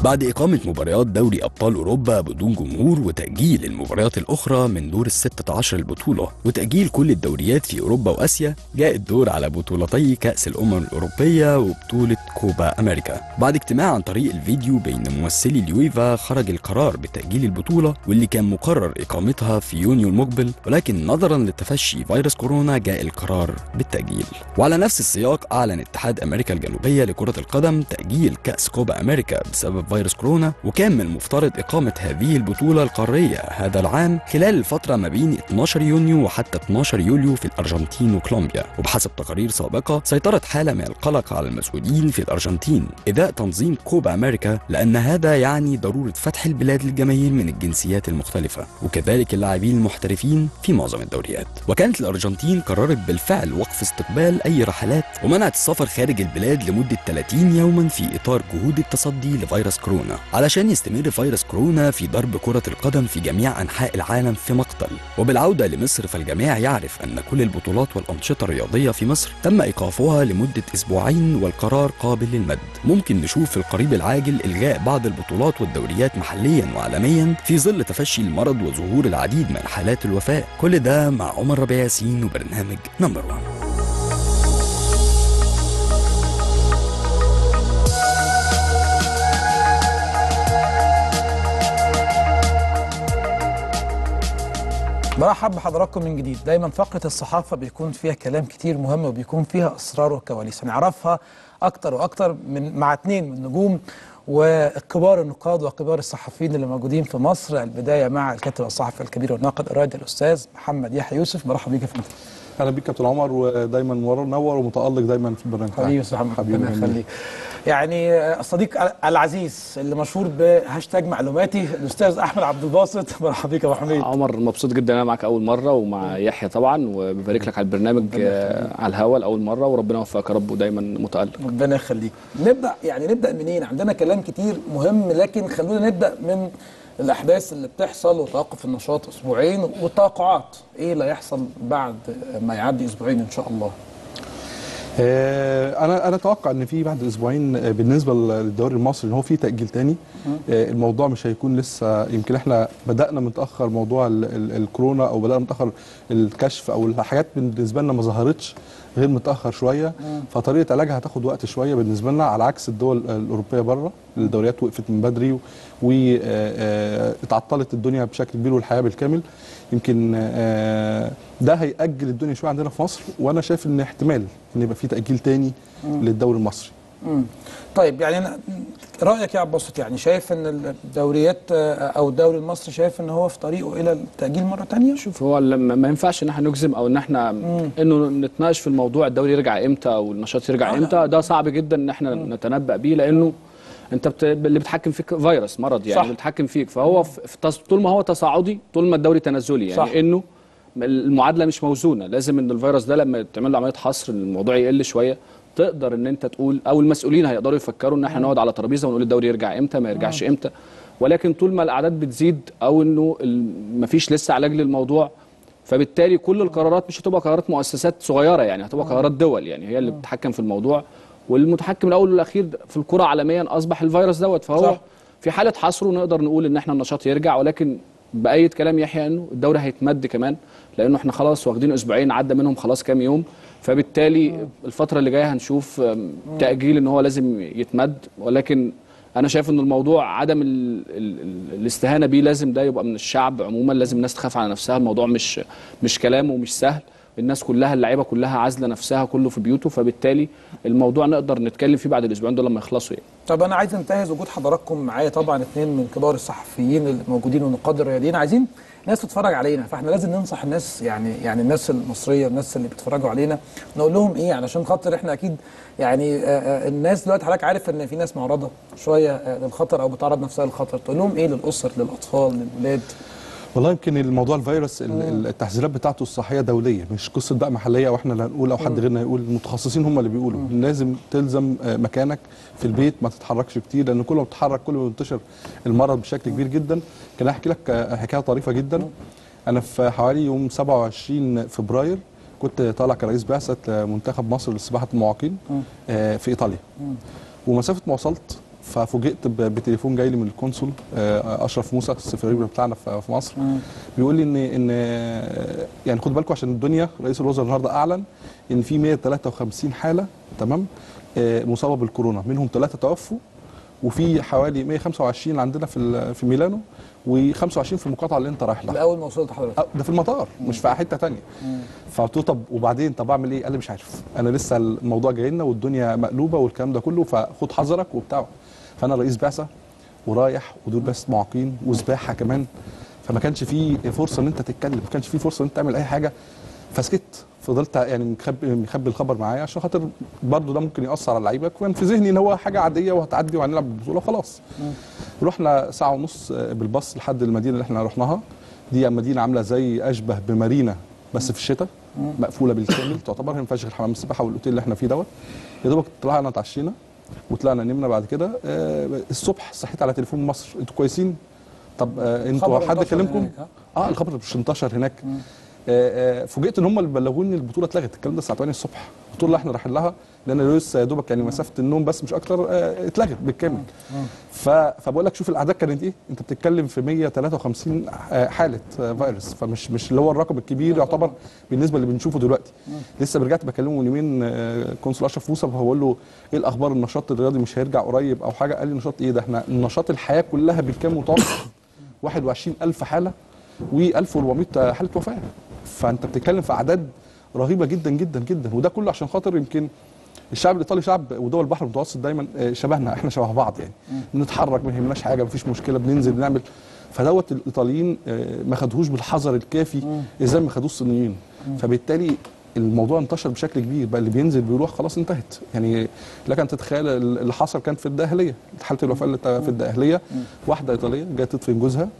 بعد إقامة مباريات دوري أبطال أوروبا بدون جمهور وتأجيل المباريات الأخرى من دور الستة عشر البطولة وتأجيل كل الدوريات في أوروبا وآسيا جاء الدور على بطولتي كأس الأمم الأوروبية وبطولة كوبا أمريكا بعد اجتماع عن طريق الفيديو بين ممثلي اليويفا خرج القرار بتأجيل البطولة واللي كان مقرر إقامتها في يونيو المقبل ولكن نظرا لتفشي فيروس كورونا جاء القرار بالتأجيل وعلى نفس السياق أعلن اتحاد أمريكا الجنوبية لكرة القدم تأجيل كأس كوبا أمريكا بسبب فيروس كورونا وكان من المفترض إقامة هذه البطولة القارية هذا العام خلال الفترة ما بين 12 يونيو وحتى 12 يوليو في الأرجنتين وكولومبيا وبحسب تقارير سابقة سيطرت حالة من القلق على المسؤولين في الأرجنتين إذاء تنظيم كوبا أمريكا لأن هذا يعني ضرورة فتح البلاد للجماهير من الجنسيات المختلفة وكذلك اللاعبين المحترفين في معظم الدوريات وكانت الأرجنتين قررت بالفعل وقف استقبال أي رحلات ومنعت السفر خارج البلاد لمدة 30 يوما في إطار جهود التصدي لفيروس كورونا علشان يستمر فيروس كورونا في ضرب كرة القدم في جميع أنحاء العالم في مقتل وبالعودة لمصر فالجميع يعرف أن كل البطولات والأنشطة الرياضية في مصر تم إيقافها لمدة أسبوعين والقرار قابل للمد ممكن نشوف في القريب العاجل إلغاء بعض البطولات والدوريات محليا وعالميا في ظل تفشي المرض وظهور العديد من حالات الوفاة كل ده مع عمر ربيع ياسين وبرنامج نمبر 1 برحب بحضراتكم من جديد دايما فقره الصحافه بيكون فيها كلام كتير مهم وبيكون فيها اسرار وكواليس هنعرفها اكتر واكتر من مع اتنين من نجوم وكبار النقاد وكبار الصحفيين اللي موجودين في مصر البدايه مع الكاتب الصحفي الكبير والناقد الرائد الاستاذ محمد يحيى يوسف مرحبا بيك يا فندم اهلا بيك كابتن عمر ودايما منور ومتالق دايما في البرنامج حبيبي يا استاذ محمد ربنا يخليك يعني الصديق العزيز اللي مشهور بهاشتاج معلوماتي الاستاذ احمد عبد الباسط مرحبا بيك يا ابو حميد عمر مبسوط جدا انا معاك اول مره ومع يحيى طبعا وببارك لك على البرنامج آه، على الهوا لاول مره وربنا يوفقك يا رب ودايما متالق ربنا يخليك نبدا يعني نبدا منين عندنا كلام كتير مهم لكن خلونا نبدا من الاحداث اللي بتحصل وتوقف النشاط اسبوعين والتوقعات ايه اللي هيحصل بعد ما يعدي اسبوعين ان شاء الله آه، انا انا اتوقع ان في بعد اسبوعين آه، بالنسبه للدوري المصري ان هو في تاجيل تاني آه، الموضوع مش هيكون لسه يمكن احنا بدانا متاخر موضوع ال- ال- الكورونا او بدانا متاخر الكشف او الحاجات بالنسبه لنا ما ظهرتش غير متاخر شويه فطريقه علاجها هتاخد وقت شويه بالنسبه لنا على عكس الدول الاوروبيه بره الدوريات وقفت من بدري واتعطلت الدنيا بشكل كبير والحياه بالكامل يمكن آه، ده هيأجل الدنيا شويه عندنا في مصر وانا شايف ان احتمال ان يبقى في تأجيل تاني للدوري المصري مم. طيب يعني أنا رايك يا عباسط يعني شايف ان الدوريات آه، او الدوري المصري شايف ان هو في طريقه الى التاجيل مره تانية شوف هو لما ما ينفعش ان احنا نجزم او ان احنا انه نتناقش في الموضوع الدوري يرجع امتى او النشاط يرجع آه، امتى ده صعب جدا ان احنا نتنبأ بيه لانه انت بت... اللي بيتحكم فيك فيروس مرض يعني صح. اللي بيتحكم فيك فهو في... في تص... طول ما هو تصاعدي طول ما الدوري تنازلي يعني صح. انه المعادله مش موزونه لازم ان الفيروس ده لما تعمل له عمليه حصر الموضوع يقل شويه تقدر ان انت تقول او المسؤولين هيقدروا يفكروا ان احنا نقعد على ترابيزه ونقول الدوري يرجع امتى ما يرجعش امتى ولكن طول ما الاعداد بتزيد او انه ال- مفيش لسه علاج للموضوع فبالتالي كل القرارات مش هتبقى قرارات مؤسسات صغيره يعني هتبقى قرارات دول يعني هي اللي بتتحكم في الموضوع والمتحكم الاول والاخير في الكره عالميا اصبح الفيروس دوت فهو صح. صح. في حاله حصره نقدر نقول ان احنا النشاط يرجع ولكن بايد كلام يحيى انه الدوري هيتمد كمان لانه احنا خلاص واخدين اسبوعين عدى منهم خلاص كام يوم فبالتالي الفتره اللي جايه هنشوف أم، تاجيل ان هو لازم يتمد ولكن انا شايف ان الموضوع عدم ال ال ال الاستهانه بيه لازم ده يبقى من الشعب عموما لازم الناس تخاف على نفسها الموضوع مش مش كلام ومش سهل الناس كلها اللعيبه كلها عازله نفسها كله في بيوته فبالتالي الموضوع نقدر نتكلم فيه بعد الاسبوعين دول لما يخلصوا يعني طب انا عايز انتهز وجود حضراتكم معايا طبعا اثنين من كبار الصحفيين اللي موجودين والنقاد الرياضيين عايزين ناس تتفرج علينا فاحنا لازم ننصح الناس يعني يعني الناس المصريه الناس اللي بيتفرجوا علينا نقول لهم ايه علشان خاطر احنا اكيد يعني آه، آه، الناس دلوقتي حضرتك عارف ان في ناس معرضه شويه آه، للخطر او بتعرض نفسها للخطر تقول لهم ايه للاسر للاطفال للولاد والله يمكن الموضوع الفيروس ال- ال- التحذيرات بتاعته الصحيه دوليه مش قصه بقى محليه واحنا اللي هنقول او حد غيرنا يقول المتخصصين هم اللي بيقولوا لازم تلزم آه، مكانك في البيت ما تتحركش كتير لان كل ما بتتحرك كل ما بينتشر المرض بشكل كبير جدا كان احكي لك آه، حكايه طريفه جدا انا في حوالي يوم 27 فبراير كنت طالع كرئيس بعثه منتخب مصر لسباحه المعاقين آه، في ايطاليا ومسافه ما وصلت ففوجئت ب- بتليفون جاي لي من القنصل آه، اشرف موسى السفير بتاعنا في في مصر بيقول لي ان ان آه، يعني خد بالكم عشان الدنيا رئيس الوزراء النهارده اعلن ان في 153 حاله تمام آه، مصابه بالكورونا منهم ثلاثه توفوا وفي حوالي 125 عندنا في ال- في ميلانو و25 في المقاطعه اللي انت رايح لها ده اول ما وصلت حضرتك أه، ده في المطار مش في حته تانية فقلت له طب وبعدين طب اعمل ايه؟ قال لي مش عارف انا لسه الموضوع جاي لنا والدنيا مقلوبه والكلام ده كله فخد حذرك وبتاع فانا رئيس بعثه ورايح ودول بس معاقين وسباحه كمان فما كانش في فرصه ان انت تتكلم ما كانش في فرصه ان انت تعمل اي حاجه فسكت فضلت يعني مخبي مخبي الخبر معايا عشان خاطر برضه ده ممكن ياثر على اللعيبه كان في ذهني ان هو حاجه عاديه وهتعدي وهنلعب البطوله خلاص رحنا ساعه ونص بالباص لحد المدينه اللي احنا رحناها دي مدينه عامله زي اشبه بمارينا بس في الشتاء مقفوله بالكامل تعتبر هي ما فيهاش غير حمام السباحه والاوتيل اللي احنا فيه دوت يا دوبك طلعنا اتعشينا وطلعنا نمنا بعد كده آه الصبح صحيت على تليفون مصر انتوا كويسين طب آه انتوا خبر حد انتشر كلمكم هناك، ها؟ اه الخبر مش انتشر هناك آه، آه، فوجئت ان هم اللي بلغوني البطوله اتلغت الكلام ده الساعه 8 الصبح البطوله اللي احنا رايحين لها لان لسه يا دوبك يعني مسافه النوم بس مش اكتر آه، اتلغت بالكامل ف... فبقول لك شوف الاعداد كانت ايه انت بتتكلم في 153 آه، حاله آه، فيروس فمش مش اللي هو الرقم الكبير يعتبر بالنسبه اللي بنشوفه دلوقتي لسه رجعت بكلمه من يومين آه، كونسول اشرف موسى فبقول له ايه الاخبار النشاط الرياضي مش هيرجع قريب او حاجه قال لي نشاط ايه ده احنا نشاط الحياه كلها بالكامل متوقف 21000 حاله و1400 حاله وفاه فانت بتتكلم في اعداد رهيبه جدا جدا جدا وده كله عشان خاطر يمكن الشعب الايطالي شعب ودول البحر المتوسط دايما آه، شبهنا احنا شبه بعض يعني بنتحرك ما يهمناش حاجه مفيش مشكله بننزل بنعمل فدوت الايطاليين آه، ما خدوهوش بالحذر الكافي ازاي ما خدوش الصينيين فبالتالي الموضوع انتشر بشكل كبير بقى اللي بينزل بيروح خلاص انتهت يعني لك ان تتخيل اللي حصل كان في الدقهليه حاله الوفاه اللي في الدقهليه واحده ايطاليه جايه تدفن جوزها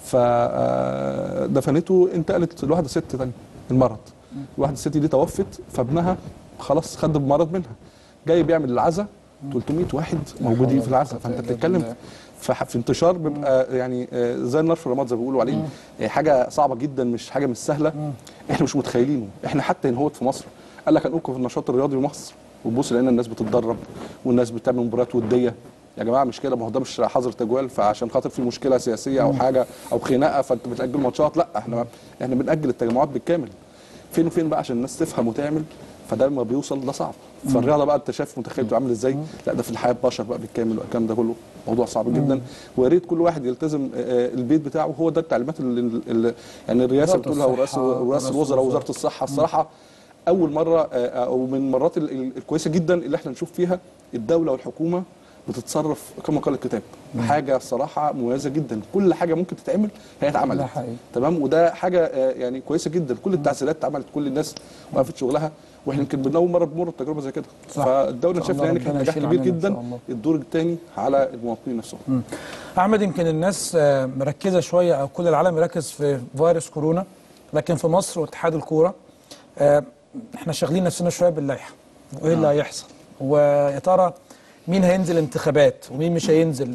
فدفنته انتقلت لواحده ست تانية المرض الواحده الست دي توفت فابنها خلاص خد المرض منها جاي بيعمل العزاء 300 واحد موجودين في العزاء فانت بتتكلم في في انتشار بيبقى يعني آه، زي النار في الرماد زي ما بيقولوا عليه آه، حاجه صعبه جدا مش حاجه مش سهله احنا مش متخيلينه احنا حتى هنا هوت في مصر قال لك هنوقف النشاط الرياضي في مصر وتبص لقينا الناس بتتدرب والناس بتعمل مباريات وديه يا جماعه مش كده ما هو ده مش حظر تجوال فعشان خاطر في مشكله سياسيه او حاجه او خناقه فانت بتاجل ماتشات لا احنا احنا بناجل التجمعات بالكامل فين وفين بقى عشان الناس تفهم وتعمل فده لما بيوصل ده صعب فالرياضه بقى انت شايف متخيل بتبقى عامل ازاي لا ده في الحياه بشر بقى بالكامل والكلام ده كله موضوع صعب جدا ويا ريت كل واحد يلتزم آه، آه، البيت بتاعه وهو ده التعليمات اللي, اللي يعني الرئاسه وزارة بتقولها ورئاسه الصحة، ورئاسه ورئاسة الوزراء الوزراء. ووزاره الصحه الصراحه اول مره آه، او من المرات ال- ال- الكويسه جدا اللي احنا نشوف فيها الدوله والحكومه بتتصرف كما قال الكتاب حاجه صراحه مميزه جدا كل حاجه ممكن تتعمل هي اتعملت ده حقيقي. تمام وده حاجه آه، يعني كويسه جدا كل التعزيزات اتعملت كل الناس وقفت شغلها واحنا يمكن من اول مره بنمر بتجربه زي كده صح. فالدوله إن شاء شايفه الله يعني ربنا كان نجاح يشيل كبير عننا إن جدا شاء الله. الدور الثاني على المواطنين نفسهم احمد يمكن الناس آه، مركزه شويه او كل العالم مركز في فيروس كورونا لكن في مصر واتحاد الكوره آه، احنا شاغلين نفسنا شويه باللائحه وايه اللي هيحصل ويا ترى مين هينزل انتخابات ومين مش هينزل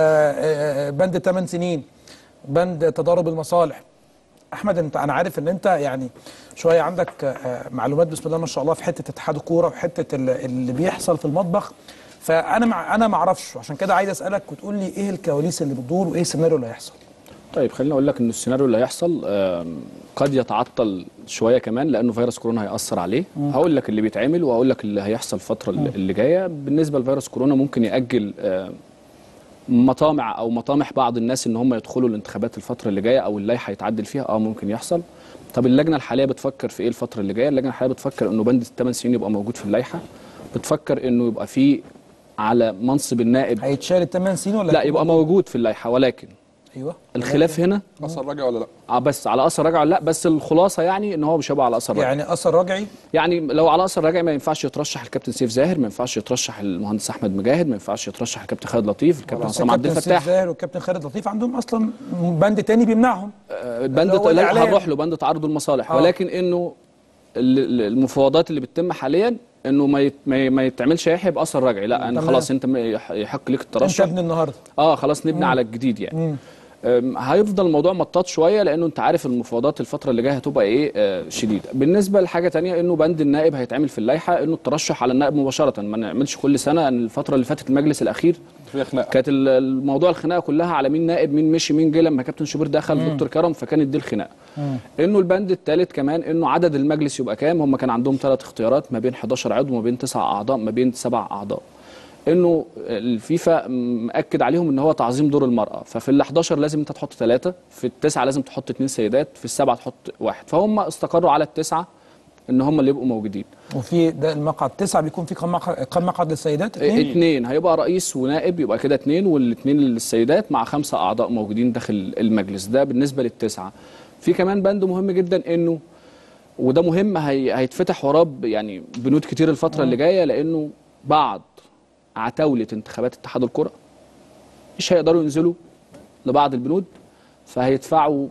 وبند 8 سنين بند تضارب المصالح احمد انت انا عارف ان انت يعني شويه عندك آه، معلومات بسم الله ما شاء الله في حته اتحاد الكوره وحته ال- اللي بيحصل في المطبخ فانا مع انا ما اعرفش عشان كده عايز اسالك وتقول لي ايه الكواليس اللي بتدور وايه السيناريو اللي هيحصل طيب خليني اقول لك ان السيناريو اللي هيحصل آم، قد يتعطل شويه كمان لانه فيروس كورونا هياثر عليه هقول لك اللي بيتعمل وهقول لك اللي هيحصل الفتره اللي اللي جايه بالنسبه لفيروس كورونا ممكن ياجل آم، مطامع او مطامح بعض الناس ان هم يدخلوا الانتخابات الفتره اللي جايه او اللائحه يتعدل فيها اه ممكن يحصل طب اللجنه الحاليه بتفكر في ايه الفتره اللي جايه اللجنه الحاليه بتفكر انه بند الثمان سنين يبقى موجود في اللائحه بتفكر انه يبقى في على منصب النائب هيتشال الثمان سنين ولا لا يبقى موجود في اللائحه ولكن ايوه الخلاف هنا اثر راجع ولا لا اه بس على اثر رجعي ولا لا بس الخلاصه يعني ان هو مش هيبقى على اثر رجعي يعني اثر رجعي يعني لو على اثر رجعي ما ينفعش يترشح الكابتن سيف زاهر ما ينفعش يترشح المهندس احمد مجاهد ما ينفعش يترشح الكابتن خالد لطيف الكابتن بس عصام عبد الكابتن سيف الفتاح زاهر والكابتن خالد لطيف عندهم اصلا بند تاني بيمنعهم آه، اللي بند هو لا الإعلام. هنروح له بند تعارض المصالح آه. ولكن انه ال- ال- المفاوضات اللي بتتم حاليا انه ما يت- ما ي- ما يتعملش يحيى باثر رجعي لا انا تمام. خلاص انت م- يح- يحق لك انت الترشح ابن النهارده اه خلاص نبني على الجديد يعني أم، هيفضل الموضوع مطاط شويه لانه انت عارف المفاوضات الفتره اللي جايه هتبقى ايه آه، شديده بالنسبه لحاجه تانية انه بند النائب هيتعمل في اللائحه انه الترشح على النائب مباشره ما نعملش كل سنه ان الفتره اللي فاتت المجلس الاخير في خناقه كانت ال- الموضوع الخناقه كلها على مين نائب مين مشي مين جه لما كابتن شوبير دخل دكتور كرم فكانت دي الخناقه انه البند الثالث كمان انه عدد المجلس يبقى كام هم كان عندهم ثلاث اختيارات ما بين 11 عضو ما بين 9 اعضاء ما بين 7 اعضاء انه الفيفا مأكد عليهم ان هو تعظيم دور المرأة ففي ال 11 لازم انت تحط ثلاثة في التسعة لازم تحط اثنين سيدات في السبعة تحط واحد فهم استقروا على التسعة ان هم اللي يبقوا موجودين وفي ده المقعد تسعه بيكون في كم مقعد كم مقعد للسيدات؟ اثنين اثنين هيبقى رئيس ونائب يبقى كده اثنين والاثنين للسيدات مع خمسة اعضاء موجودين داخل المجلس ده بالنسبة للتسعة في كمان بند مهم جدا انه وده مهم هي هيتفتح وراه ب- يعني بنود كتير الفترة اللي جاية لانه بعض عتاولة انتخابات اتحاد الكرة مش هيقدروا ينزلوا لبعض البنود فهيدفعوا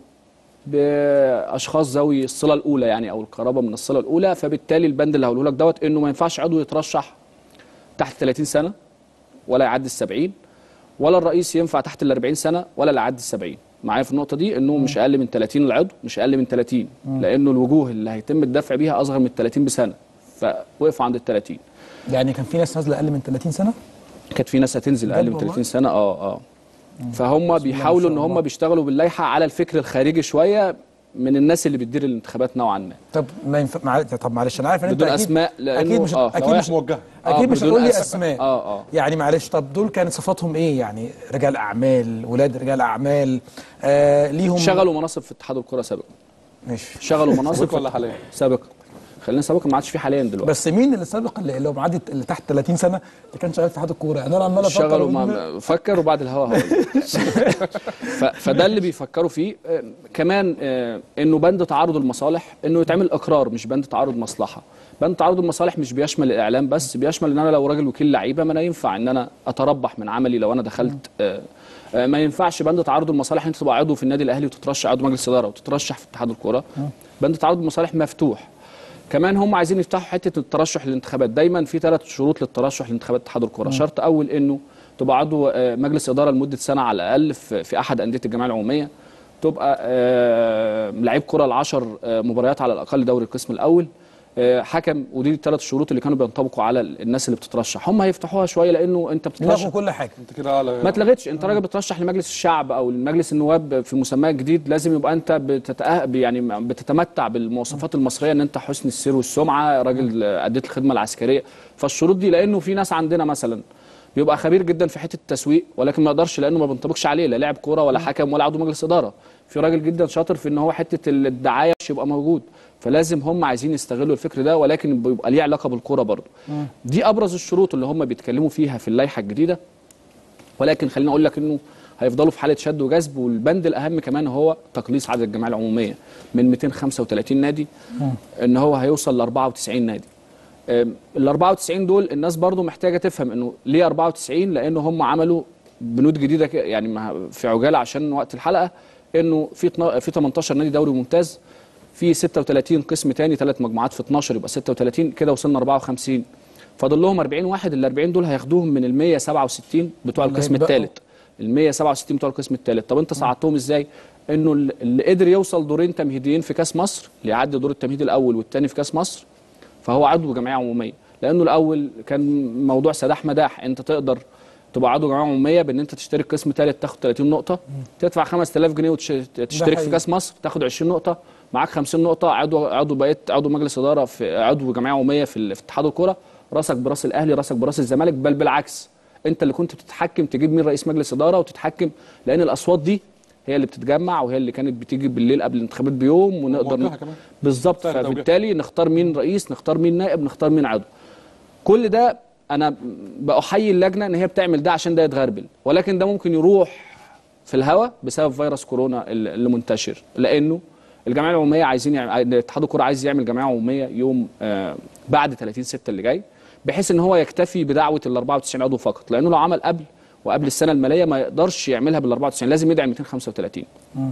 باشخاص ذوي الصله الاولى يعني او القرابه من الصله الاولى فبالتالي البند اللي هقوله لك دوت انه ما ينفعش عضو يترشح تحت 30 سنه ولا يعدي ال 70 ولا الرئيس ينفع تحت ال 40 سنه ولا اللي يعدي ال 70 معايا في النقطه دي انه مش اقل من 30 العضو مش اقل من 30 لانه الوجوه اللي هيتم الدفع بيها اصغر من 30 بسنه فوقفوا عند ال 30 يعني كان في ناس نازله اقل من 30 سنه؟ كانت في ناس هتنزل بجد اقل من والله؟ 30 سنه اه اه فهم بيحاولوا ان شاء هم الله. بيشتغلوا باللائحه على الفكر الخارجي شويه من الناس اللي بتدير الانتخابات نوعا ما طب ما ينفع معل... طب معلش انا عارف ان انت بدون أكيد اسماء لانه اكيد مش آه. اكيد لوائح مش موجهه اكيد آه، مش بدون هتقول لي أسماء. اسماء اه اه يعني معلش طب دول كانت صفاتهم ايه يعني رجال اعمال ولاد رجال اعمال آه ليهم شغلوا مناصب في اتحاد الكره سابقا ماشي شغلوا مناصب سابقا في- ولا حاليا؟ سابقا خلينا سابقا ما عادش في حاليا دلوقتي بس مين اللي سابق اللي, اللي هو معدي اللي تحت 30 سنه اللي كان شغال في اتحاد الكوره يعني انا عمال افكر شغلوا وأقول ما فكر وبعد الهوا هقول ف... فده اللي بيفكروا فيه آه، كمان آه، انه بند تعارض المصالح انه يتعمل اقرار مش بند تعارض مصلحه بند تعارض المصالح مش بيشمل الاعلام بس بيشمل ان انا لو راجل وكيل لعيبه ما انا ينفع ان انا اتربح من عملي لو انا دخلت آه، آه، ما ينفعش بند تعارض المصالح انت تبقى عضو في النادي الاهلي وتترشح عضو مجلس اداره وتترشح في اتحاد الكوره بند تعارض المصالح مفتوح كمان هم عايزين يفتحوا حته الترشح للانتخابات دايما في ثلاث شروط للترشح لانتخابات اتحاد الكره شرط اول انه تبقى عضو آه، مجلس اداره لمده سنه على الاقل في, في احد انديه الجمعيه العموميه تبقى آه، لعيب كره العشر آه، مباريات على الاقل دوري القسم الاول آه، حكم ودي الثلاث شروط اللي كانوا بينطبقوا على الناس اللي بتترشح هم هيفتحوها شويه لانه انت بتترشح لغوا كل حاجه انت كده على ما اتلغتش انت راجل بترشح لمجلس الشعب او لمجلس النواب في مسماه جديد لازم يبقى انت بتتأه... يعني بتتمتع بالمواصفات المصريه ان انت حسن السير والسمعه راجل اديت الخدمه العسكريه فالشروط دي لانه في ناس عندنا مثلا بيبقى خبير جدا في حته التسويق ولكن ما يقدرش لانه ما بينطبقش عليه لا لاعب كوره ولا حكم ولا عضو مجلس اداره في راجل جدا شاطر في ان هو حته الدعايه مش يبقى موجود فلازم هم عايزين يستغلوا الفكر ده ولكن بيبقى ليه علاقه بالكوره برضه دي ابرز الشروط اللي هم بيتكلموا فيها في اللائحه الجديده ولكن خليني اقول لك انه هيفضلوا في حاله شد وجذب والبند الاهم كمان هو تقليص عدد الجمعيه العموميه من 235 نادي ان هو هيوصل ل 94 نادي أم، ال 94 دول الناس برضو محتاجه تفهم انه ليه 94 لانه هم عملوا بنود جديده ك- يعني مع- في عجاله عشان وقت الحلقه انه في اتنا- في 18 نادي دوري ممتاز في 36 قسم تاني ثلاث مجموعات في 12 يبقى 36 كده وصلنا 54 فاضل لهم 40 واحد ال 40 دول هياخدوهم من ال 167 بتوع اللي القسم هيتبقوا. الثالث ال 167 بتوع القسم الثالث طب انت صعدتهم ازاي انه ال- اللي قدر يوصل دورين تمهيديين في كاس مصر اللي يعدي دور التمهيد الاول والثاني في كاس مصر فهو عضو جمعيه عموميه لانه الاول كان موضوع سداح مداح انت تقدر تبقى عضو جمعيه عموميه بان انت تشترك قسم ثالث تاخد 30 نقطه تدفع 5000 جنيه وتشترك في حقيقي. كاس مصر تاخد 20 نقطه معاك 50 نقطه عضو عضو بقيت عضو مجلس اداره في عضو جمعيه عموميه في ال- في اتحاد الكوره راسك براس الاهلي راسك براس الزمالك بل بالعكس انت اللي كنت بتتحكم تجيب مين رئيس مجلس اداره وتتحكم لان الاصوات دي هي اللي بتتجمع وهي اللي كانت بتيجي بالليل قبل الانتخابات بيوم ونقدر موجهة كمان. بالظبط سهل توجيهها. فبالتالي نختار مين رئيس نختار مين نائب نختار مين عضو كل ده انا بأحيي اللجنه ان هي بتعمل ده عشان ده يتغربل ولكن ده ممكن يروح في الهواء بسبب فيروس كورونا اللي اللي منتشر لانه الجمعيه العموميه عايزين يعمل اتحاد الكوره عايز يعمل جمعيه عموميه يوم آه بعد 30 6 اللي جاي بحيث ان هو يكتفي بدعوه ال 94 عضو فقط لانه لو عمل قبل وقبل السنه الماليه ما يقدرش يعملها بال 94 لازم يدعي 235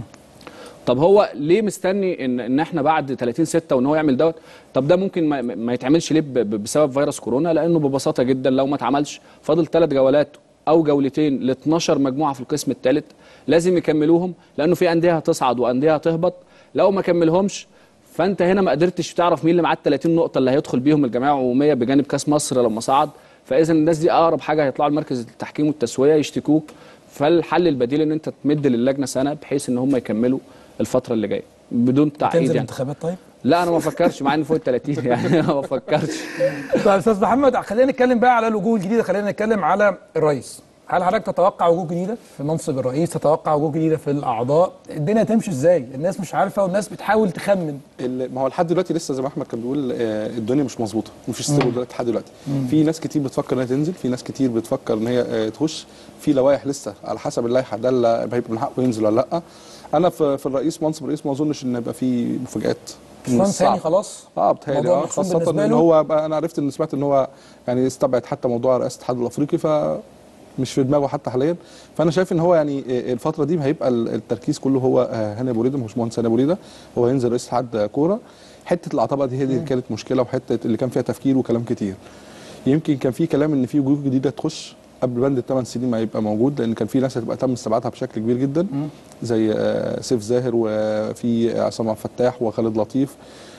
طب هو ليه مستني ان ان احنا بعد 30 6 وان هو يعمل دوت طب ده ممكن ما, ما يتعملش ليه ب- ب- بسبب فيروس كورونا لانه ببساطه جدا لو ما اتعملش فاضل ثلاث جولات او جولتين ل 12 مجموعه في القسم الثالث لازم يكملوهم لانه في انديه هتصعد وانديه هتهبط لو ما كملهمش فانت هنا ما قدرتش تعرف مين اللي معاه ال 30 نقطه اللي هيدخل بيهم الجمعيه العموميه بجانب كاس مصر لما صعد فاذا الناس دي اقرب حاجه هيطلعوا لمركز التحكيم والتسويه يشتكوك فالحل البديل ان انت تمد للجنه سنه بحيث ان هم يكملوا الفتره اللي جايه بدون تعقيد تنزل يعني انتخابات طيب لا انا ما بفكرش مع اني فوق ال 30 يعني ما بفكرش طيب استاذ محمد خلينا نتكلم بقى على الوجوه الجديده خلينا نتكلم على الرئيس هل حضرتك تتوقع وجوه جديده في منصب الرئيس تتوقع وجوه جديده في الاعضاء الدنيا تمشي ازاي الناس مش عارفه والناس بتحاول تخمن ال- ما هو لحد دلوقتي لسه زي ما احمد كان بيقول آه، الدنيا مش مظبوطه مفيش استقرار دلوقتي لحد دلوقتي في ناس كتير بتفكر انها تنزل في ناس كتير بتفكر ان هي آه، تخش في لوائح لسه على حسب اللائحه ده اللي هيبقى من حقه ينزل ولا لا انا في في الرئيس منصب الرئيس ما اظنش ان يبقى في مفاجات باشمهندس صعب. ثاني خلاص اه بتهيألي موضوع اه محسوم خاصة بالنسبة ان له؟ هو بقى انا عرفت ان سمعت ان هو يعني استبعد حتى موضوع رئاسة الاتحاد الافريقي ف مش في دماغه حتى حاليا فانا شايف ان هو يعني آه، الفتره دي هيبقى ال- التركيز كله هو آه، هاني ابو ريده مش مهندس هاني ابو ريده هو هينزل رئيس اتحاد كوره حته العطاء دي هي دي اللي كانت مشكله وحته اللي كان فيها تفكير وكلام كتير يمكن كان في كلام ان في وجوه جديده تخش قبل بند الثمان سنين ما يبقى موجود لان كان في ناس هتبقى تم استبعادها بشكل كبير جدا زي آه، سيف زاهر وفي عصام عبد الفتاح وخالد لطيف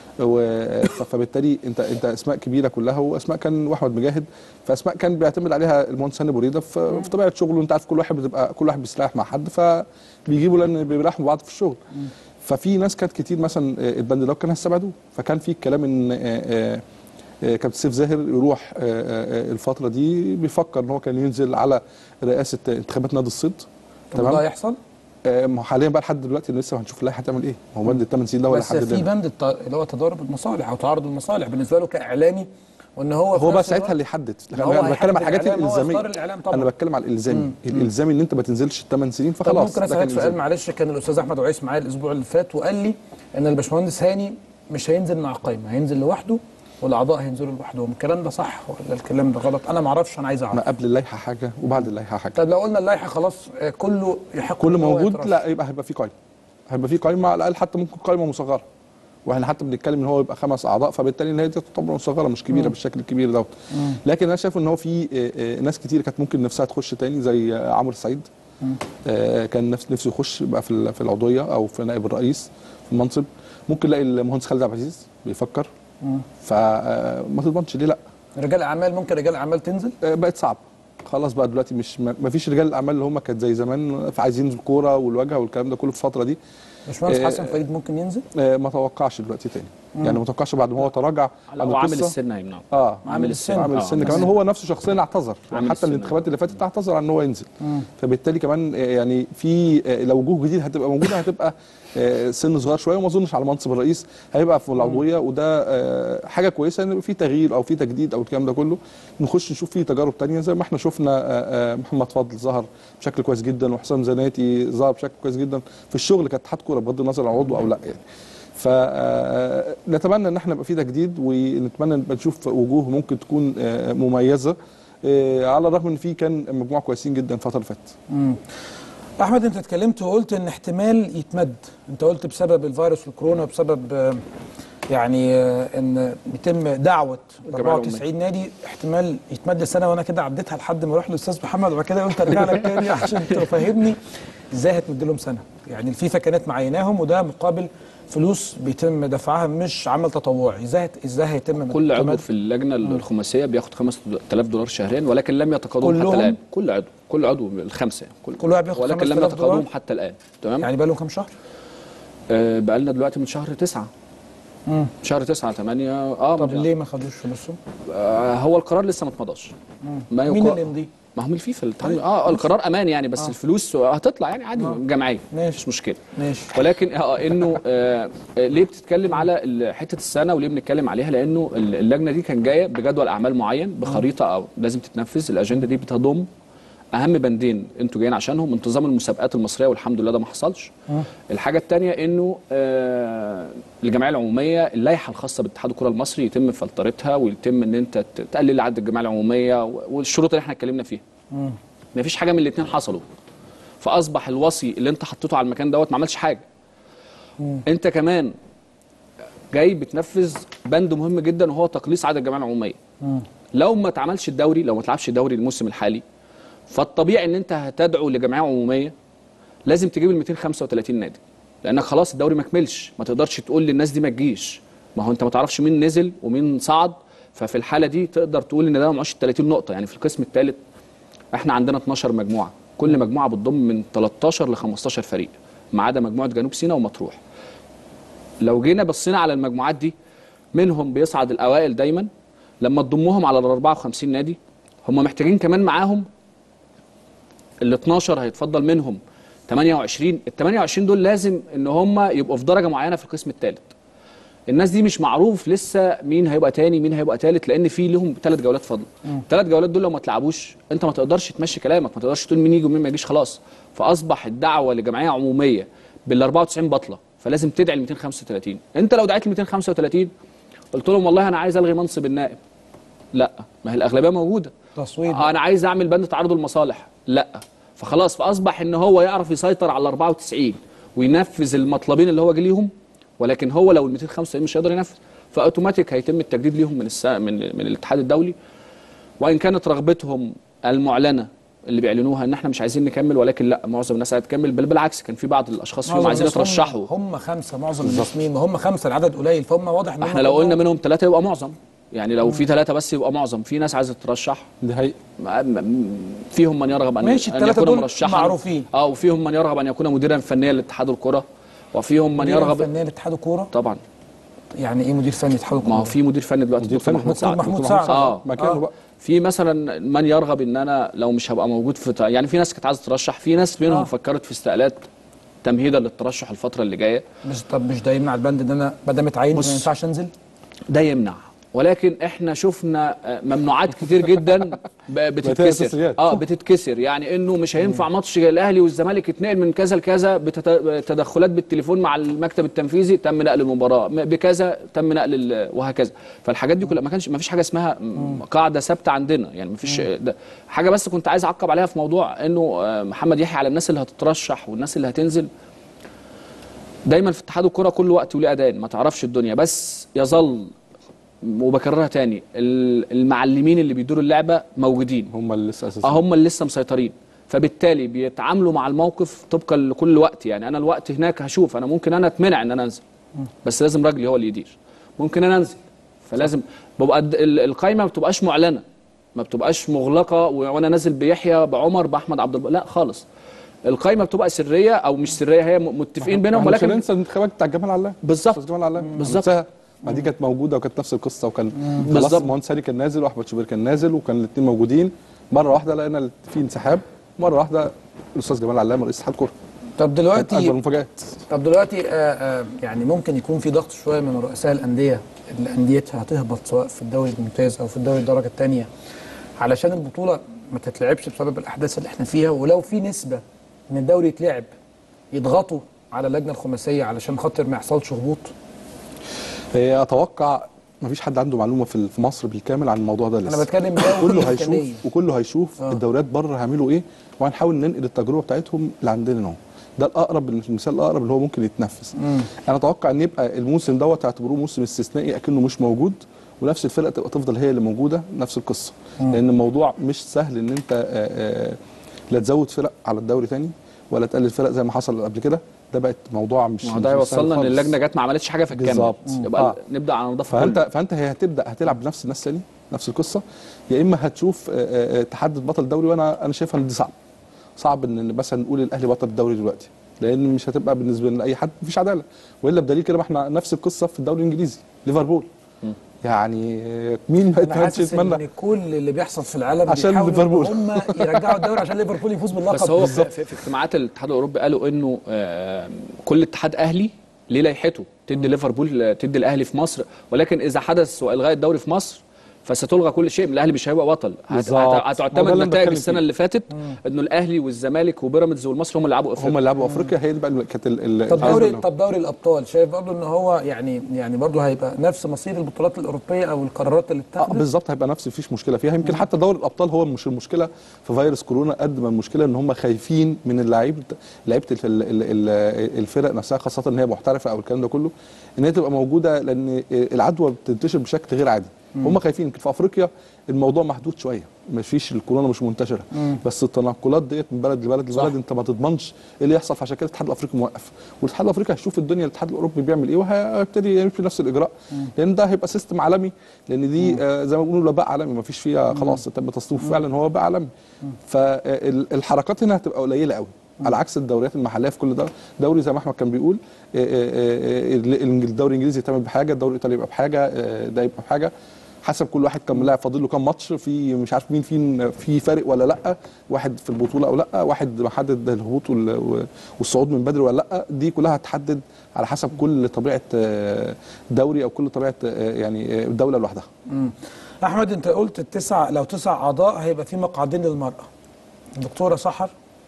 و- ف- فبالتالي انت انت اسماء كبيره كلها واسماء كان واحمد مجاهد فاسماء كان بيعتمد عليها المهندس هاني بريده في في طبيعه شغله انت عارف كل واحد بتبقى كل واحد بيستريح مع حد فبيجيبوا لان بيريحوا بعض في الشغل ففي ناس كانت كتير مثلا آه، البند ده كان هيستبعدوه فكان في كلام ان آه، آه، آه، كابتن سيف زاهر يروح آه، آه، آه، الفتره دي بيفكر ان هو كان ينزل على رئاسه انتخابات نادي الصيد طب ده هيحصل آه، ما هو حاليا بقى لحد دلوقتي لسه هنشوف اللائحه هتعمل ايه ما هو بند الثمان سنين ده ولا بس حد في بند الت- اللي هو تضارب المصالح او تعارض المصالح بالنسبه له كاعلامي وان هو في هو بقى نفس ساعتها الوقت- اللي يحدد لكن هو انا بتكلم هيحدد على الحاجات الإعلام، هو الالزاميه يختار الإعلام طبعاً. انا بتكلم على الالزامي الالزامي ان انت ما تنزلش الثمان سنين طب فخلاص ممكن ده اسالك كان سؤال إلزامي. معلش كان الاستاذ احمد عيس معايا الاسبوع اللي فات وقال لي ان الباشمهندس هاني مش هينزل مع قائمه هينزل لوحده والاعضاء هينزلوا لوحدهم الكلام ده صح ولا الكلام ده غلط انا ما اعرفش انا عايز ما اعرف قبل اللائحه حاجه وبعد اللائحه حاجه طب لو قلنا اللائحه خلاص آه، كله يحق كل إن هو موجود يترشح. لا يبقى هيبقى في قائمه هيبقى في قائمه على الاقل حتى ممكن قائمه مصغره واحنا حتى بنتكلم ان هو يبقى خمس اعضاء فبالتالي ان هي دي تعتبر مصغره مش كبيره بالشكل الكبير دوت لكن انا شايف ان هو في آه، آه، ناس كتير كانت ممكن نفسها تخش تاني زي آه، عمرو السعيد آه، كان نفس نفسه يخش بقى في ال- في العضويه او في نائب الرئيس في المنصب ممكن نلاقي المهندس خالد عبد العزيز بيفكر فما تضمنش ليه لا رجال اعمال ممكن رجال اعمال تنزل آه، بقت صعب خلاص بقى دلوقتي مش ما فيش رجال الاعمال اللي هم كانت زي زمان عايزين الكوره والواجهه والكلام ده كله في الفتره دي باشمهندس آه، حسن فريد ممكن ينزل آه، ما توقعش دلوقتي تاني يعني ما توقعش بعد ما هو تراجع عن هو عامل القصة. السن هيمنعه اه عامل السن. عامل آه، السن عامل كمان السن. هو نفسه شخصيا اعتذر عامل حتى السن. الانتخابات اللي فاتت اعتذر عن ان هو ينزل فبالتالي كمان آه، يعني في آه، لو وجوه جديد هتبقى موجوده هتبقى آه، سن صغير شويه وما اظنش على منصب الرئيس هيبقى في العضويه وده آه، حاجه كويسه ان يبقى في تغيير او في تجديد او الكلام ده كله نخش نشوف فيه تجارب تانية زي ما احنا شفنا آه، آه، محمد فضل ظهر بشكل كويس جدا وحسام زناتي ظهر بشكل كويس جدا في الشغل كاتحاد كوره بغض النظر عن عضو او لا يعني فنتمنى ان احنا يبقى في تجديد ونتمنى نبقى نشوف وجوه ممكن تكون آه، مميزه آه، على الرغم ان في كان مجموعه كويسين جدا الفتره اللي فاتت احمد انت اتكلمت وقلت ان احتمال يتمد انت قلت بسبب الفيروس الكورونا بسبب آه، يعني آه، ان بيتم دعوه ال الجمعية 94 نادي احتمال يتمد سنه وانا كده عديتها لحد ما اروح للاستاذ محمد وبعد كده قلت ارجع لك تاني عشان تفهمني ازاي هتمد لهم سنه يعني الفيفا كانت معيناهم وده مقابل فلوس بيتم دفعها مش عمل تطوعي ازاي ازاي هيتم كل عضو تمد؟ في اللجنه الخماسيه بياخد 5000 دولار شهريا ولكن لم يتقاضوهم كلهم؟ حتى الان كل عضو كل عضو الخمسه كل, كل واحد بياخد ولكن لم 5000 يتقاضوهم دولار؟ حتى الان تمام يعني بقى لهم كام شهر؟ آه بقى لنا دلوقتي من شهر 9 شهر 9 8 اه طب من- ليه ما خدوش فلوسهم؟ آه هو القرار لسه ما اتمضاش ما مين يقا- اللي يمضيه؟ ما هو من الفيفا الاتحاد- اه القرار امان يعني بس الفلوس هتطلع يعني عادي جمعيه ماشي. مش مشكله ماشي ولكن اه انه آه آه، ليه بتتكلم على ال- حته السنه وليه بنتكلم عليها لانه ال- اللجنه دي كان جايه بجدول اعمال معين بخريطه او لازم تتنفذ الاجنده دي بتضم اهم بندين انتوا جايين عشانهم انتظام المسابقات المصريه والحمد لله ده ما حصلش الحاجه الثانيه انه آه الجمعيه العموميه اللائحه الخاصه باتحاد الكره المصري يتم فلترتها ويتم ان انت ت- تقلل عدد الجمعيه العموميه و- والشروط اللي احنا اتكلمنا فيها ما فيش حاجه من الاثنين حصلوا فاصبح الوصي اللي انت حطيته على المكان دوت ما عملش حاجه انت كمان جاي بتنفذ بند مهم جدا وهو تقليص عدد الجمعيه العموميه لو ما اتعملش الدوري لو ما اتلعبش الدوري الموسم الحالي فالطبيعي ان انت هتدعو لجمعيه عموميه لازم تجيب ال 235 نادي لانك خلاص الدوري ما كملش ما تقدرش تقول للناس دي ما تجيش ما هو انت ما تعرفش مين نزل ومين صعد ففي الحاله دي تقدر تقول ان ده معوش ال 30 نقطه يعني في القسم الثالث احنا عندنا 12 مجموعه كل مجموعه بتضم من 13 ل 15 فريق ما عدا مجموعه جنوب سيناء ومطروح لو جينا بصينا على المجموعات دي منهم بيصعد الاوائل دايما لما تضمهم على ال 54 نادي هم محتاجين كمان معاهم ال 12 هيتفضل منهم 28 ال 28 دول لازم ان هم يبقوا في درجه معينه في القسم الثالث الناس دي مش معروف لسه مين هيبقى تاني مين هيبقى تالت لان في لهم ثلاث جولات فضل الثلاث جولات دول لو ما تلعبوش انت ما تقدرش تمشي كلامك ما تقدرش تقول مين يجي ومين ما يجيش خلاص فاصبح الدعوه لجمعيه عموميه بال 94 بطله فلازم تدعي ل 235 انت لو دعيت ل 235 قلت لهم والله انا عايز الغي منصب النائب لا ما هي الاغلبيه موجوده تصويت آه انا عايز اعمل بند تعارض المصالح لا فخلاص فاصبح ان هو يعرف يسيطر على ال 94 وينفذ المطلبين اللي هو جه ليهم ولكن هو لو ال 295 مش هيقدر ينفذ فاوتوماتيك هيتم التجديد ليهم من السا... من من الاتحاد الدولي وان كانت رغبتهم المعلنه اللي بيعلنوها ان احنا مش عايزين نكمل ولكن لا معظم الناس هتكمل بل بالعكس كان في بعض الاشخاص فيهم معظم عايزين الناس هم- يترشحوا هم خمسه معظم الناس مين ما هم خمسه العدد قليل فهم واضح ان هم احنا لو قلنا كلهم- منهم ثلاثه يبقى معظم يعني لو في ثلاثه بس يبقى معظم في ناس عايزه تترشح دي حقيقة ما- ما- فيهم من يرغب ان ماشي، أن التلاتة يكون دول مرشحا معروفين. اه وفيهم من يرغب ان يكون مديرا فنيا لاتحاد الكره وفيهم من مدير يرغب فني لاتحاد الكوره طبعا يعني ايه مدير فني اتحاد الكوره ما هو في مدير فني دلوقتي مدير دكتور فني محمود سعد محمود دكتور سعد. اه مكانه آه. بقى في مثلا من يرغب ان انا لو مش هبقى موجود في يعني في ناس كانت عايزه تترشح في ناس منهم آه. فكرت في استقالات تمهيدا للترشح الفتره اللي جايه مش طب مش ده يمنع البند ان انا ما دام اتعينت بص. ما ينفعش انزل ده يمنع ولكن احنا شفنا آه، ممنوعات كتير جدا ب- بتتكسر أساسيات. اه بتتكسر يعني انه مش هينفع ماتش الاهلي والزمالك يتنقل من كذا لكذا بتدخلات بالتليفون مع المكتب التنفيذي تم نقل المباراه م- بكذا تم نقل ال- وهكذا فالحاجات دي كلها ما كانش ما فيش حاجه اسمها م- قاعده ثابته عندنا يعني ما فيش ده حاجه بس كنت عايز اعقب عليها في موضوع انه آه، محمد يحيى على الناس اللي هتترشح والناس اللي هتنزل دايما في اتحاد الكره كل وقت وليه اذان ما تعرفش الدنيا بس يظل وبكررها تاني ال- المعلمين اللي بيدوروا اللعبه موجودين هم اللي لسه اساسا اه هم اللي لسه مسيطرين فبالتالي بيتعاملوا مع الموقف طبقا لكل وقت يعني انا الوقت هناك هشوف انا ممكن انا اتمنع ان انا انزل بس لازم راجلي هو اللي يدير ممكن انا انزل فلازم ببقى الد- ال- القايمه ما بتبقاش معلنه ما بتبقاش مغلقه و- وانا نازل بيحيى بعمر باحمد عبد الب... لا خالص القايمه بتبقى سريه او مش سريه هي م- متفقين بينهم احنا مش ولكن هننسى الانتخابات بتاع جمال علام بالظبط. أستاذ جمال علام بالظبط. هننساها. ما دي كانت موجوده وكانت نفس القصه وكان خلاص بالظبط. المهندس هاني كان نازل واحمد شوبير كان نازل وكان الاثنين موجودين مره واحده لقينا في انسحاب مره واحده الاستاذ جمال علام رئيس اتحاد الكوره طب كانت اكبر دلوقتي المفاجات طب دلوقتي آه آه يعني ممكن يكون في ضغط شويه من رؤساء الانديه اللي انديتها هتهبط سواء في الدوري الممتاز او في الدوري الدرجه الثانيه علشان البطوله ما تتلعبش بسبب الاحداث اللي احنا فيها ولو في نسبه ان الدوري يتلعب يضغطوا على اللجنه الخماسيه علشان خاطر ما يحصلش هبوط هي اتوقع ما فيش حد عنده معلومه في في مصر بالكامل عن الموضوع ده لسه انا بتكلم لو كله في هيشوف إمكانية. وكله هيشوف آه. الدوريات بره هيعملوا ايه وهنحاول ننقل التجربه بتاعتهم لعندنا هنا ده الاقرب المثال الاقرب اللي هو ممكن يتنفذ انا اتوقع ان يبقى الموسم دوت يعتبروه موسم استثنائي اكنه مش موجود ونفس الفرق تبقى تفضل هي اللي موجوده نفس القصه لان الموضوع مش سهل ان انت آه، آه، لا تزود فرق على الدوري تاني ولا تقلل فرق زي ما حصل قبل كده ده بقت موضوع مش ما هو مش ده سهل يوصلنا ان خالص. اللجنه جت ما عملتش حاجه في الكامل بالظبط. يبقى آه. نبدا على نظافه فانت كله. فانت هي هتبدا هتلعب بنفس الناس تاني نفس القصه يا اما هتشوف آه، آه، تحدد بطل الدوري وانا انا شايفها ان دي صعب صعب ان مثلا نقول الاهلي بطل الدوري دلوقتي لان مش هتبقى بالنسبه لاي حد مفيش عداله والا بدليل كده ما احنا نفس القصه في الدوري الانجليزي ليفربول يعني آه، مين ما انا كانش حاسس يتمنى ان كل اللي بيحصل في العالم عشان بيحاولوا إن ليفربول. هم يرجعوا الدوري عشان ليفربول يفوز باللقب بس هو في, في, في اجتماعات الاتحاد الاوروبي قالوا انه آه، كل اتحاد اهلي ليه لائحته تدي ليفربول تدي الاهلي في مصر ولكن اذا حدث والغاء الدوري في مصر فستلغى كل شيء الاهلي مش هيبقى بطل هت- بالظبط. هت- ما هو ده هتعتمد اللي نتائج بتكلم السنه فيه. اللي فاتت انه الاهلي والزمالك وبيراميدز والمصري هم اللي لعبوا هم افريقيا اللي لعبوا افريقيا هي دي بقى اللي كانت ال- ال- طب دوري الأزمة. طب دوري الابطال شايف برضه ان هو يعني يعني برضه هيبقى نفس مصير البطولات الاوروبيه او القرارات اللي اه اتخذت بالظبط هيبقى نفس مفيش مشكله فيها يمكن حتى دوري الابطال هو مش المشكله في فيروس كورونا قد ما المشكله ان هم خايفين من اللعيبه لعيبه الف- ال- ال- ال- الفرق نفسها خاصه ان هي محترفه او الكلام ده كله ان هي تبقى موجوده لان العدوى بتنتشر بشكل غير عادي هم خايفين يمكن في افريقيا الموضوع محدود شويه ما فيش الكورونا مش منتشره بس التنقلات ديت من بلد لبلد صح. لبلد انت ما تضمنش ايه اللي يحصل فعشان كده الاتحاد الافريقي موقف والاتحاد الافريقي هيشوف الدنيا الاتحاد الاوروبي بيعمل ايه وهيبتدي يمشي نفس الاجراء لان ده هيبقى سيستم عالمي لان دي آه زي ما بيقولوا وباء عالمي ما فيش فيها خلاص تم تصنيفه فعلا هو وباء عالمي فالحركات هنا هتبقى قليله قوي على عكس الدوريات المحليه في كل ده دوري زي ما احمد كان بيقول آه، آه، آه، الدوري الانجليزي يتعمل بحاجه الدوري الايطالي يبقى بحاجه آه، ده يبقى بحاجه حسب كل واحد كم لاعب فاضل له كام ماتش في مش عارف مين في في فارق ولا لا واحد في البطوله او لا واحد محدد الهبوط وال- والصعود من بدري ولا لا دي كلها هتحدد على حسب كل طبيعه آه، دوري او كل طبيعه آه، يعني آه، دوله لوحدها احمد انت قلت التسع لو تسع اعضاء هيبقى في مقعدين للمراه دكتوره سحر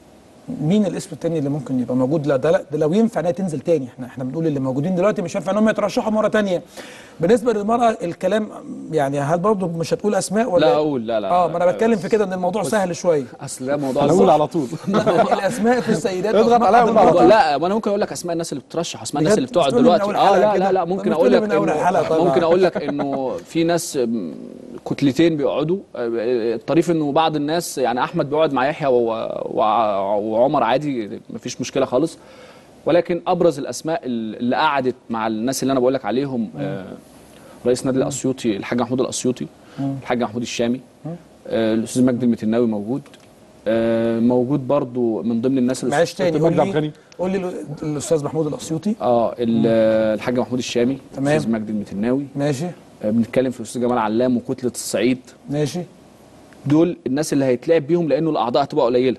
مين الاسم التاني اللي ممكن يبقى موجود لا ده, لا ده لو ينفع انها تنزل تاني احنا احنا بنقول اللي موجودين دلوقتي مش هينفع انهم يترشحوا مره تانيه بالنسبه للمراه الكلام يعني هل برضه مش هتقول اسماء ولا لا اقول لا لا اه ما انا لا، بتكلم في كده ان الموضوع سهل شويه اصل ده موضوع انا اقول صعب. على طول الاسماء في السيدات اضغط وفي عليا مقعد وقول على المرأة. طول. لا ما انا ممكن اقول لك اسماء الناس اللي بتترشح اسماء الناس بجد؟ اللي بتقعد مش تقولي من دلوقتي أول اه حلقة لا لا كده؟ لا ممكن مش اقول تقولي لك من أول إنه- حلقة طبعا. ممكن اقول لك انه في ناس م، كتلتين بيقعدوا آه، الطريف انه بعض الناس يعني احمد بيقعد مع يحيى و- وع- وعمر عادي مفيش مشكله خالص ولكن ابرز الاسماء اللي قعدت مع الناس اللي انا بقول لك عليهم آه، رئيس نادي الاسيوطي الحاج محمود الاسيوطي الحاج محمود الشامي آه، الاستاذ مجدي المتناوي موجود آه، موجود برضو من ضمن الناس اللي معلش تاني كابتن قول مجدي عبد لي الغني. قول لي الاستاذ محمود الاسيوطي اه ال- الحاج محمود الشامي تمام. الاستاذ مجدي المتناوي ماشي آه، بنتكلم في الاستاذ جمال علام وكتله الصعيد ماشي دول الناس اللي هيتلعب بيهم لانه الاعضاء هتبقى قليله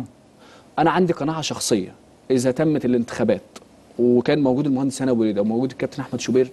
انا عندي قناعه شخصيه اذا تمت الانتخابات وكان موجود المهندس هنا ابو ريده وموجود الكابتن احمد شوبير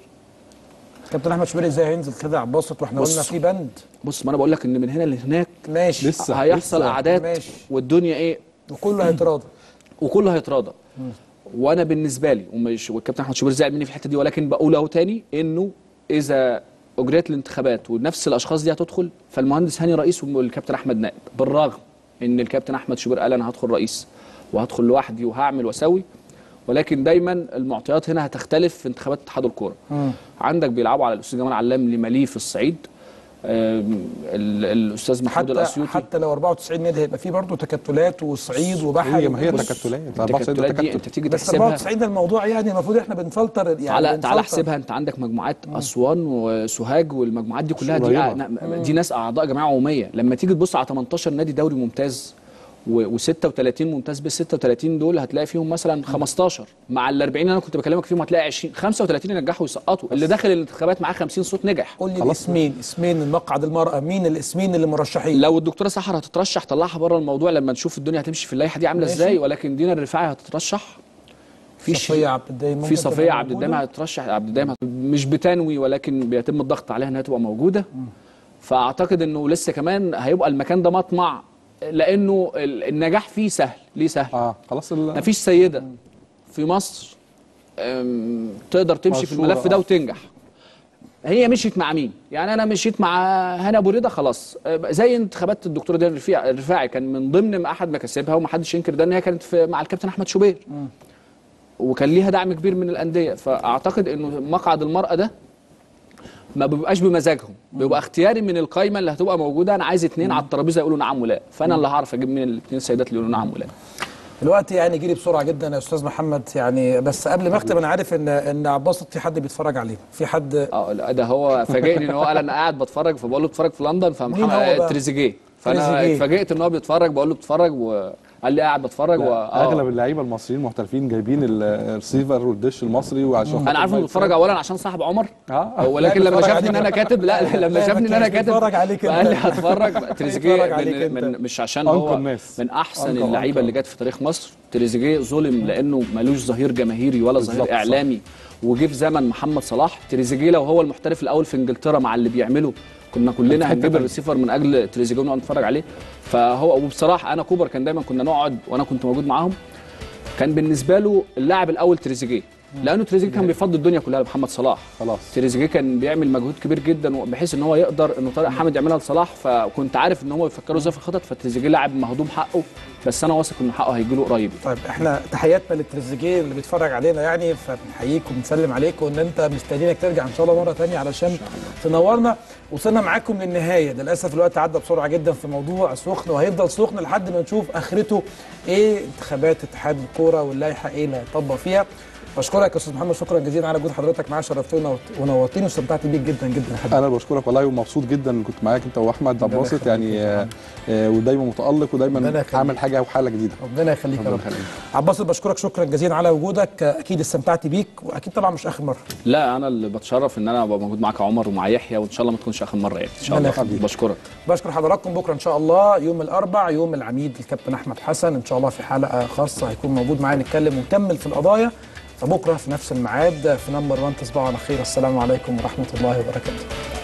كابتن احمد شوبير ازاي هينزل كده عباسط واحنا بص. قلنا في بند بص ما انا بقول لك ان من هنا لهناك ماشي لسه. هيحصل لسه. اعداد ماشي. والدنيا ايه وكله هيتراضى وكله هيتراضى وانا بالنسبه لي ومش والكابتن احمد شوبير زعل مني في الحته دي ولكن بقول اهو تاني انه اذا اجريت الانتخابات ونفس الاشخاص دي هتدخل فالمهندس هاني رئيس والكابتن احمد نائب بالرغم ان الكابتن احمد شوبير قال انا هدخل رئيس وهدخل لوحدي وهعمل واسوي ولكن دايما المعطيات هنا هتختلف في انتخابات اتحاد الكوره عندك بيلعبوا على الاستاذ جمال علام لماليه في الصعيد آم، ال- الاستاذ محمود حتى الاسيوطي حتى لو 94 نادي هيبقى فيه برضه تكتلات وصعيد وبحري هي ما هي بص، تكتلات 94 ده التكتلات دي تكتل انت تيجي بس تحسبها 94 ده الموضوع يعني المفروض احنا بنفلتر يعني تعالى تعالى بنفلتر. احسبها انت عندك مجموعات اسوان وسوهاج والمجموعات دي كلها دي, قريبة. أ- دي ناس اعضاء جمعيه عموميه لما تيجي تبص على 18 نادي دوري ممتاز و36 ممتاز بال 36 دول هتلاقي فيهم مثلا 15 مع ال 40 اللي انا كنت بكلمك فيهم هتلاقي 20 35 ينجحوا ويسقطوا اللي داخل الانتخابات معاه 50 صوت نجح قول لي الاسمين اسمين المقعد المرأة مين الاسمين اللي مرشحين لو الدكتوره سحر هتترشح طلعها بره الموضوع لما نشوف الدنيا هتمشي في اللائحه دي عامله ماشي. ازاي ولكن دينا الرفاعي هتترشح في ش- صفية عبد الدايم ممكن في تبقى صفيه عبد موجودة؟ الدايم هتترشح عبد الدايم هت- مش بتنوي ولكن بيتم الضغط عليها انها تبقى موجوده فاعتقد انه لسه كمان هيبقى المكان ده مطمع لانه ال- النجاح فيه سهل ليه سهل اه خلاص ال- مفيش سيده في مصر أم، تقدر تمشي في مشهورة، الملف ده آه. وتنجح هي مشيت مع مين؟ يعني انا مشيت مع هنا ابو رضا خلاص أه، زي انتخابات الدكتور ديان الرفيع- الرفاعي كان من ضمن احد مكاسبها ومحدش ينكر ده ان هي كانت في مع الكابتن احمد شوبير وكان ليها دعم كبير من الانديه فاعتقد انه مقعد المراه ده ما بيبقاش بمزاجهم بيبقى اختياري من القايمه اللي هتبقى موجوده انا عايز اثنين على الترابيزه يقولوا نعم ولا فانا اللي هعرف اجيب مين الاثنين السيدات اللي يقولوا نعم ولا الوقت يعني جري بسرعه جدا يا استاذ محمد يعني بس قبل ما اختم انا عارف ان ان عباسط في حد بيتفرج عليه في حد اه لا ده هو فاجئني ان هو قال انا قاعد بتفرج فبقول له بتفرج في لندن مين هو فمحمد بقى؟ تريزيجيه فانا تريزيجيه. اتفاجئت ان هو بيتفرج بقول له بتفرج وقال لي قاعد بتفرج و... آه. اغلب اللعيبه المصريين محترفين جايبين ال- الريسيفر والدش المصري وعشان انا عارف انه بيتفرج اولا عشان صاحب عمر اه ولكن لا، لما بيتفرج شافني ان عليك. انا كاتب لا لا، لما لا، شافني ان ما انا كانش كاتب بيتفرج عليك فقال لي أنت. هتفرج بيتفرج تريزيجيه عليك من, أنت. من مش عشان أنكر هو ناس. من احسن أنكر اللعيبه أنكر. اللي جت في تاريخ مصر تريزيجيه ظلم لانه ملوش ظهير جماهيري ولا بالظبط، ظهير صح. اعلامي وجه في زمن محمد صلاح تريزيجيه لو هو المحترف الاول في انجلترا مع اللي بيعمله كنا كلنا حتة هنجيب تانية. الريسيفر من اجل تريزيجيه ونقعد نتفرج عليه فهو وبصراحه انا كوبر كان دايما كنا نقعد وانا كنت موجود معاهم كان بالنسبه له اللاعب الاول تريزيجيه لانه تريزيجيه كان بيفضي الدنيا كلها لمحمد صلاح خلاص تريزيجيه كان بيعمل مجهود كبير جدا بحيث ان هو يقدر انه طارق حامد يعملها لصلاح فكنت عارف ان هو بيفكروا ازاي في الخطط فتريزيجيه لاعب مهضوم حقه بس انا واثق ان حقه هيجي له قريب طيب احنا تحياتنا للتريزيجيه اللي بيتفرج علينا يعني فبنحييك وبنسلم عليك وان انت مستنيينك ترجع ان شاء الله مره ثانيه علشان تنورنا وصلنا معاكم للنهايه للاسف الوقت عدى بسرعه جدا في موضوع سخن وهيفضل سخن لحد ما نشوف اخرته ايه انتخابات اتحاد الكوره واللائحه ايه اللي هيطبق فيها بشكرك يا استاذ محمد شكرا جزيلا على وجود حضرتك معايا شرفتنا ونورتني واستمتعت بيك جدا جدا يا حبيبي انا بشكرك والله ومبسوط جدا ان كنت معاك انت واحمد عبد الباسط يخليك يعني يا آه، آه، ودايما متالق ربنا ودايما يخليك. عامل حاجه وحاله جديده ربنا يخليك يا ربنا رب يخليك. عباس بشكرك شكرا جزيلا على وجودك اكيد استمتعت بيك واكيد طبعا مش اخر مره لا انا اللي بتشرف ان انا ابقى موجود معاك يا عمر ومع يحيى وان شاء الله ما تكونش اخر مره يعني ان شاء ربنا الله يخليك. بشكرك بشكر حضراتكم بكره ان شاء الله يوم الاربع يوم العميد الكابتن احمد حسن ان شاء الله في حلقه خاصه هيكون موجود معايا نتكلم ونكمل في القضايا فبكره في نفس الميعاد في نمبر 1 تصبحوا على خير السلام عليكم ورحمه الله وبركاته